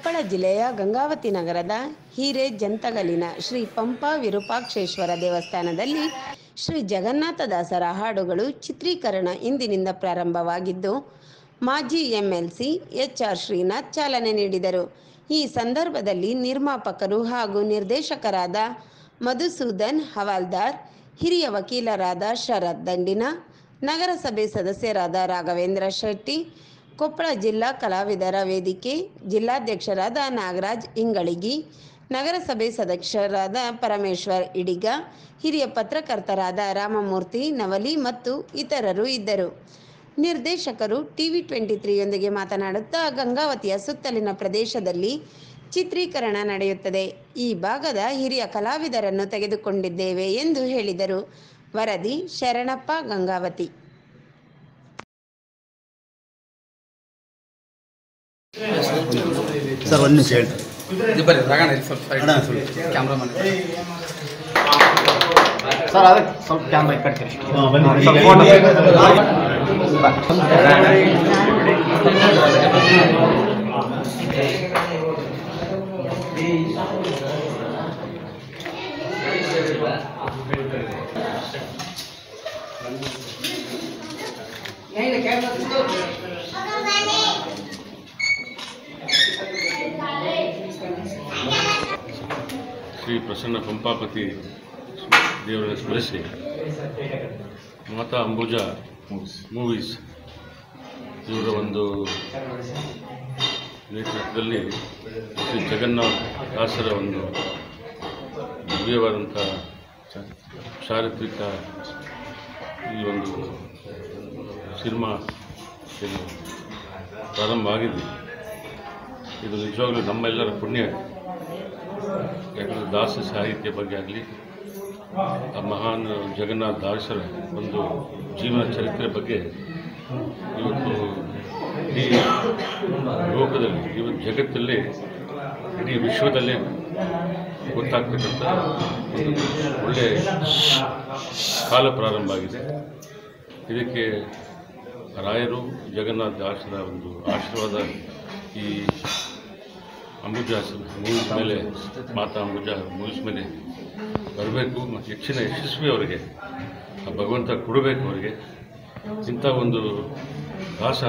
ಕೊಪ್ಪಳ ಜಿಲ್ಲೆಯ ಗಂಗಾವತಿ ನಗರದ ಹಿರೇ ಜಂತಗಲಿನ ಶ್ರೀ ಪಂಪಾ ವಿರೂಪಾಕ್ಷೇಶ್ವರ ದೇವಸ್ಥಾನದಲ್ಲಿ ಶ್ರೀ ಜಗನ್ನಾಥದಾಸರ ಹಾಡುಗಳು ಚಿತ್ರೀಕರಣ ಇಂದಿನಿಂದ ಪ್ರಾರಂಭವಾಗಿದ್ದು ಮಾಜಿ ಎಂಎಲ್ಸಿ ಎಚ್ ಆರ್ ಶ್ರೀನಾಥ್ ಚಾಲನೆ ನೀಡಿದರು ಈ ಸಂದರ್ಭದಲ್ಲಿ ನಿರ್ಮಾಪಕರು ಹಾಗೂ ನಿರ್ದೇಶಕರಾದ ಮಧುಸೂದನ್ ಹವಾಲ್ದಾರ್ ಹಿರಿಯ ವಕೀಲರಾದ ಶರತ್ ದಂಡಿನ ನಗರಸಭೆ ಸದಸ್ಯರಾದ ರಾಘವೇಂದ್ರ ಶೆಟ್ಟಿ ಕೊಪ್ಪಳ ಜಿಲ್ಲಾ ಕಲಾವಿದರ ವೇದಿಕೆ ಜಿಲ್ಲಾಧ್ಯಕ್ಷರಾದ ನಾಗರಾಜ್ ಇಂಗಳಿಗಿ ನಗರಸಭೆ ಸದಸ್ಯರಾದ ಪರಮೇಶ್ವರ್ ಇಡಿಗ ಹಿರಿಯ ಪತ್ರಕರ್ತರಾದ ರಾಮಮೂರ್ತಿ ನವಲಿ ಮತ್ತು ಇತರರು ಇದ್ದರು ನಿರ್ದೇಶಕರು ಟಿವಿ ಟ್ವೆಂಟಿ ತ್ರೀಯೊಂದಿಗೆ ಮಾತನಾಡುತ್ತಾ ಗಂಗಾವತಿಯ ಸುತ್ತಲಿನ ಪ್ರದೇಶದಲ್ಲಿ ಚಿತ್ರೀಕರಣ ನಡೆಯುತ್ತದೆ ಈ ಭಾಗದ ಹಿರಿಯ ಕಲಾವಿದರನ್ನು ತೆಗೆದುಕೊಂಡಿದ್ದೇವೆ ಎಂದು ಹೇಳಿದರು ವರದಿ ಶರಣಪ್ಪ ಗಂಗಾವತಿ ಸರ್ ಒಂದು ನಿಮಿಷ ಹೇಳಿ ಇದು ಬರ್ರಿ ರಾಗಣ ಇಲ್ಲಿ ಸ್ವಲ್ಪ ಅಣ್ಣ, ಸ್ವಲ್ಪ. ಕ್ಯಾಮ್ರಾಮನ್ ಸರ್ ಅದಕ್ಕೆ ಸ್ವಲ್ಪ ಕ್ಯಾಮ್ರಾ ಕಟ್ತೀರಿ ಹಾಂ ಬನ್ನಿ ಸ್ವಲ್ಪ ಫೋಟೋ ಶ್ರೀ ಪ್ರಸನ್ನ ಪಂಪಾಪತಿ ದೇವರನ್ನು ಸ್ಮರಿಸಿ ಮಾತಾ ಅಂಬುಜಾ ಮೂವೀಸ್ ಇವರ ಒಂದು ನೇತೃತ್ವದಲ್ಲಿ ಶ್ರೀ ಜಗನ್ನಾಥ್ ದಾಸರ ಒಂದು ಭವ್ಯವಾದಂಥ ಚಾರಿತ್ರಿಕ ಈ ಒಂದು ಸಿನಿಮಾ ಏನು ಪ್ರಾರಂಭ ಆಗಿದೆ ಇದು ನಿಜವಾಗ್ಲೂ ನಮ್ಮೆಲ್ಲರ ಪುಣ್ಯ ಯಾಕಂದರೆ ದಾಸ ಸಾಹಿತ್ಯ ಬಗ್ಗೆ ಆಗಲಿ ಆ ಮಹಾನ್ ಜಗನ್ನಾಥ ದಾಸರ ಒಂದು ಜೀವನ ಚರಿತ್ರೆ ಬಗ್ಗೆ ಇವತ್ತು ಇಡೀ ಲೋಕದಲ್ಲಿ ಇವತ್ತು ಜಗತ್ತಲ್ಲೇ ಇಡೀ ವಿಶ್ವದಲ್ಲೇ ಗೊತ್ತಾಗ್ತಕ್ಕಂಥ ಒಂದು ಒಳ್ಳೆಯ ಕಾಲ ಪ್ರಾರಂಭ ಆಗಿದೆ ಇದಕ್ಕೆ ರಾಯರು ಜಗನ್ನಾಥ ದಾಸರ ಒಂದು ಆಶೀರ್ವಾದ ಈ ಅಂಬುಜಾ ಮೂವೀಸ್ ಮೇಲೆ ಮಾತಾ ಅಂಬುಜಾ ಮೂವೀಸ್ ಮೇಲೆ ಬರಬೇಕು ಮತ್ತು ಹೆಚ್ಚಿನ ಯಶಸ್ವಿ ಅವರಿಗೆ ಆ ಭಗವಂತ ಕೊಡಬೇಕು ಅವರಿಗೆ ಇಂಥ ಒಂದು ದಾಸ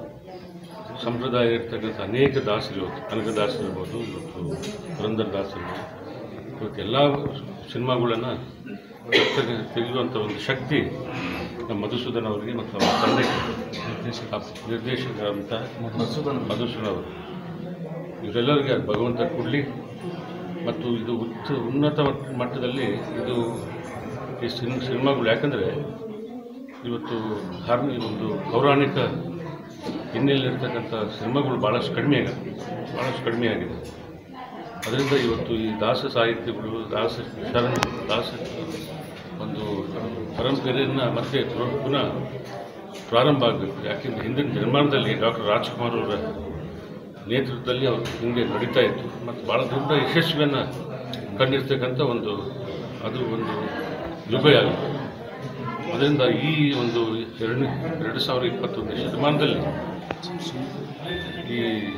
ಸಂಪ್ರದಾಯ ಇರ್ತಕ್ಕಂಥ ಅನೇಕ ದಾಸರು ಕನಕದಾಸರು ಇರ್ಬೋದು ಮತ್ತು ಪುರಂದರ ದಾಸರು ಇವತ್ತೆಲ್ಲ ಸಿನಿಮಾಗಳನ್ನು ತೆಗೆಯುವಂಥ ಒಂದು ಶಕ್ತಿ ನಮ್ಮ ಮಧುಸೂದನ್ ಅವರಿಗೆ ಮತ್ತು ಅವರ ತಂದೆಗೆ ನಿರ್ದೇಶಕ ನಿರ್ದೇಶಕರಂಥ ಮಧುಸೂದನ್ ಮಧುಸೂದನ್ ಅವರು ಇವರೆಲ್ಲರಿಗೆ ಭಗವಂತ ಕೊಡಲಿ ಮತ್ತು ಇದು ಉಚ್ಚ ಉನ್ನತ ಮಟ್ಟ- ಮಟ್ಟದಲ್ಲಿ ಇದು ಈ ಸಿನ್ ಸಿನಿಮಾಗಳು ಯಾಕಂದರೆ ಇವತ್ತು ಧಾರ್ಮಿಕ ಒಂದು ಪೌರಾಣಿಕ ಹಿನ್ನೆಲೆಯಿರ್ತಕ್ಕಂಥ ಸಿನಿಮಾಗಳು ಭಾಳಷ್ಟು ಕಡಿಮೆ ಆಗಿದೆ ಭಾಳಷ್ಟು ಕಡಿಮೆ ಆಗಿದೆ ಅದರಿಂದ ಇವತ್ತು ಈ ದಾಸ ಸಾಹಿತ್ಯಗಳು ದಾಸ ಶರಣ ದಾಸ ಒಂದು ಪರಂಪರೆಯನ್ನು ಮತ್ತೆ ಪುನ- ಪುನಃ ಪ್ರಾರಂಭ ಆಗಬೇಕು ಯಾಕೆಂದರೆ ಹಿಂದಿನ ನಿರ್ಮಾಣದಲ್ಲಿ ಡಾಕ್ಟರ್ ರಾಜ್ಕುಮಾರ್ ಅವರ ನೇತೃತ್ವದಲ್ಲಿ ಅವರು ಹಿಂದೆ ನಡೀತಾ ಇತ್ತು ಮತ್ತು ಭಾಳ ದೊಡ್ಡ ಯಶಸ್ವಿಯನ್ನು ಕಂಡಿರ್ತಕ್ಕಂಥ ಒಂದು ಅದು ಒಂದು ಯುಗ ಆಗಿದೆ ಅದರಿಂದ ಈ ಒಂದು ಎರಡು ಎರಡು ಸಾವಿರದ ಇಪ್ಪತ್ತೊಂದನೇ ಶತಮಾನದಲ್ಲಿ ಈ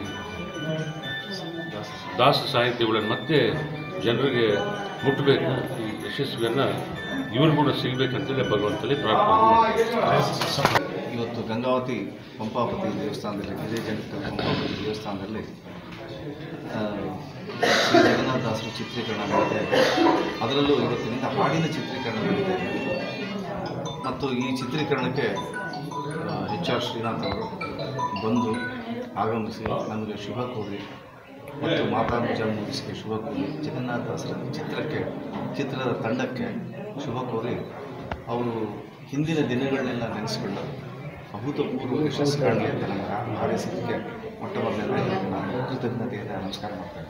ದಾಸ ಸಾಹಿತ್ಯಗಳನ್ನು ಮತ್ತೆ ಜನರಿಗೆ ಮುಟ್ಟಬೇಕು ಈ ಯಶಸ್ವಿಯನ್ನು ಇವರು ಕೂಡ ಸಿಗಬೇಕಂತೇಳಿ ಭಗವಂತಲ್ಲಿ ಪ್ರಾರ್ಥನೆ ಮಾಡ್ತೀನಿ. ಇವತ್ತು ಗಂಗಾವತಿ ಪಂಪಾಪತಿ ದೇವಸ್ಥಾನದಲ್ಲಿ ವಿಜಯ ಜಗತ್ ಪಂಪಾಪತಿ ದೇವಸ್ಥಾನದಲ್ಲಿ ಆ, ಶ್ರೀ ಜಗನ್ನಾಥದಾಸರ ಚಿತ್ರೀಕರಣ ನಡೀತಾ ಇದೆ ಅದರಲ್ಲೂ ಇವತ್ತಿನಿಂದ ಹಾಡಿನ ಚಿತ್ರೀಕರಣ ನಡೀತಾ ಇದೆ ಮತ್ತು ಈ ಚಿತ್ರೀಕರಣಕ್ಕೆ ಎಚ್ ಆರ್ ಶ್ರೀನಾಥ್ ಅವರು ಬಂದು ಆಗಮಿಸಿ ನಮಗೆ ಶುಭ ಕೋರಿ ಮತ್ತು ಮಾತಾಂಬುಜ ಮೂವೀಸ್ಗೆ ಶುಭ ಕೋರಿ ಜಗನ್ನಾಥದಾಸರ ಚಿತ್ರಕ್ಕೆ ಚಿತ್ರದ ತಂಡಕ್ಕೆ ಶುಭ ಕೋರಿ ಅವರು ಹಿಂದಿನ ದಿನಗಳನ್ನೆಲ್ಲ ನೆನೆಸ್ಕೊಂಡು ಅಭೂತಪೂರ್ವ ಯಶಸ್ಸು ಕಾಣಲಿ ಅಂತ ನಮಗೆ ಹಾರೈಸಿದ್ದಕ್ಕೆ ಮೊಟ್ಟ ಮೊದಲನೇದಾಗಿ ನಾನು ಕೃತಜ್ಞತೆಯಿಂದ ನಮಸ್ಕಾರ ಮಾಡ್ತೇನೆ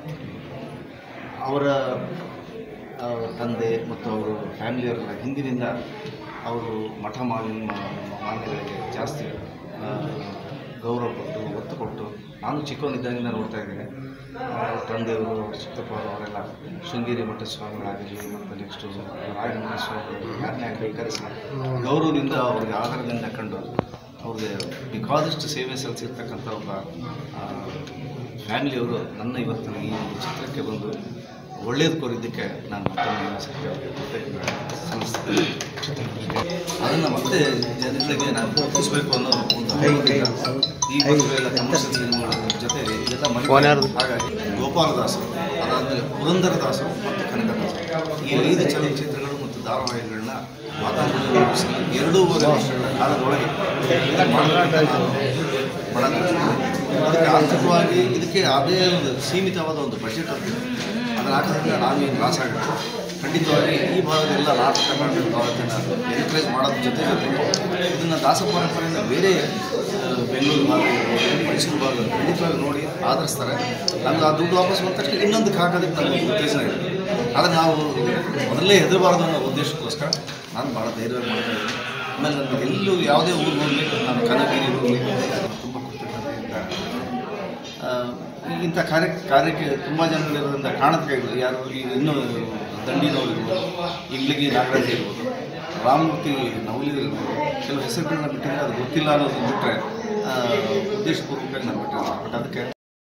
ಅವರ ಆ, ತಂದೆ ಮತ್ತು ಅವರು ಫ್ಯಾಮಿಲಿಯವರೆಲ್ಲ ಹಿಂದಿನಿಂದ ಅವರು ಮಠ ಮಾಲಿನ್ಯ ಮಾನ್ಯಗಳಿಗೆ ಜಾಸ್ತಿ ಆ, ಗೌರವ ಕೊಟ್ಟು ಒತ್ತು ಕೊಟ್ಟು ನಾನು ಚಿಕ್ಕವನಿದ್ದಾಗಿಂದ ನೋಡ್ತಾ ಇದ್ದೀನಿ ಅವ್ರ ತಂದೆಯವರು ಅವ್ರ ಚಿಕ್ಕಪ್ಪ ಅವರೆಲ್ಲ ಶೃಂಗೇರಿ ಮಠ ಸ್ವಾಮಿಗಳಾಗಿರಲಿ ಮತ್ತು ನೆಕ್ಸ್ಟು ರಾಯಮಠ ಸ್ವಾಮಿಗಳು ಯಾರನ್ನೇ ಆಗಲಿ ಕರೆಸಿ ಗೌರವದಿಂದ ಅವ್ರಿಗೆ ಆಧಾರದಿಂದ ಕಂಡು ಅವ್ರಿಗೆ ಬೇಕಾದಷ್ಟು ಸೇವೆ ಸಲ್ಲಿಸಿರ್ತಕ್ಕಂಥ ಒಬ್ಬ ಫ್ಯಾಮಿಲಿಯವರು ನನ್ನ ಇವತ್ತಿನ ಈ ಒಂದು ಚಿತ್ರಕ್ಕೆ ಬಂದು ಒಳ್ಳೇದು ಕೋರಿದ್ದಕ್ಕೆ ನಾನು ಮತ್ತೊಮ್ಮೆ ಇನ್ನೊಂದ್ಸತಿ ಅವ್ರಿಗೆ ಕೃತಜ್ಞತೆ ಸಲ್ಲಿಸ್ತೇನೆ ಅದನ್ನು ಮತ್ತೆ ಜನಗಳಿಗೆ ನಾನು ತೋರಿಸ್ಬೇಕು ಅನ್ನೋ ಒಂದು ಹೈಕಿಂಗ್ ಈ ಒಂದು ಎಲ್ಲ ಕಮರ್ಷಿಯಲ್ ಸಿನಿಮಾಗಳ ಜೊತೆ ಇದೆಲ್ಲ ಮನೆ ಹಾಗಾಗಿ ಗೋಪಾಲದಾಸರು ಅದಾದಮೇಲೆ ಪುರಂದರದಾಸರು ಮತ್ತು ಕನಕದಾಸರು ಈ ಐದು ಚಲನಚಿತ್ರಗಳು ಮತ್ತು ಧಾರಾವಾಹಿಗಳನ್ನ ವಾತಾವರಣ ರೂಪಿಸಿ ಎರಡೂವರೆ ವರ್ಷಗಳ ಕಾಲದೊಳಗೆ ಮಾಡಲಾಟ ನಾನು ಮಾಡಲಾಗ್ತದೆ. ಅದಕ್ಕೆ ಆರ್ಥಿಕವಾಗಿ ಇದಕ್ಕೆ ಅದೇ ಒಂದು ಸೀಮಿತವಾದ ಒಂದು ಬಜೆಟ್ ಅಂತ ಇದೆ. ಅದನ್ನ ಹಾಕೋದ್ರಿಂದ ನಾವೇನು ಲಾಸ್ ಆಗುತ್ತೆ ಖಂಡಿತವಾಗಿ ಈ ಭಾಗದ ಎಲ್ಲ ನಾರ್ತ್ ಕರ್ನಾಟಕ ಭಾಗದಿಂದ ಎನ್ಕರೇಜ್ ಮಾಡೋದ್ರ ಜೊತೆ ಜೊತೆಗೆ ಇದನ್ನು ದಾಸ ಪರಂಪರೆಯಿಂದ ಬೇರೆ ಆ, ಬೆಂಗಳೂರು ಭಾಗ ಇರ್ಬೋದು, ಮೈಸೂರು ಭಾಗ ಖಂಡಿತವಾಗಿ ನೋಡಿ ಆಧರಿಸ್ತಾರೆ ನಮ್ಗೆ ಆ ದುಡ್ಡು ವಾಪಸ್ ಬಂದ ತಕ್ಷಣ ಇನ್ನೊಂದಕ್ಕೆ ಹಾಕೋದಕ್ಕೆ ನಮಗೆ ಉತ್ತೇಜನ ಇದೆ ಆದರೆ ನಾವು ಮೊದಲೇ ಹೆದರಬಾರ್ದು ಅನ್ನೋ ಉದ್ದೇಶಕ್ಕೋಸ್ಕರ ನಾನು ಭಾಳ ಧೈರ್ಯವಾಗಿ ಮಾಡ್ತಾ ಇದ್ದೀನಿ ಆಮೇಲೆ ನಾನು ಎಲ್ಲೂ ಯಾವುದೇ ಊರು ಹೋಗಲಿ ನಾನು ಕನಗಿರಿ ಹೋಗಲಿ ತುಂಬ ಕೃತಜ್ಞತೆಯಿಂದ ಆ, ಇಂಥ ಕಾರ್ಯ ಕಾರ್ಯಕ್ಕೆ ತುಂಬ ಜನಗಳಿರೋದ್ರಿಂದ ಕಾಣದ ಕೈಗಳು ಯಾರು ಈಗ ಇನ್ನೂ ದಂಡಿನವರು ಇರ್ಬೋದು ಇಗ್ಲಿಗಿ ನಾಗರಾಜ್ ಇರ್ಬೋದು ರಾಮಮೂರ್ತಿ ನವಲಿ ಇರ್ಬೋದು ಕೆಲವು ಹೆಸರುಗಳನ್ನ ಬಿಟ್ಟಿದ್ರೆ ಅದು ಗೊತ್ತಿಲ್ಲ ಅನ್ನೋದು ಬಿಟ್ಟರೆ ಉದ್ದೇಶಪೂರ್ವಕವಾಗಿ ನಾನು ಬಿಟ್ಟಿಲ್ಲ ಬಟ್ ಅದಕ್ಕೆ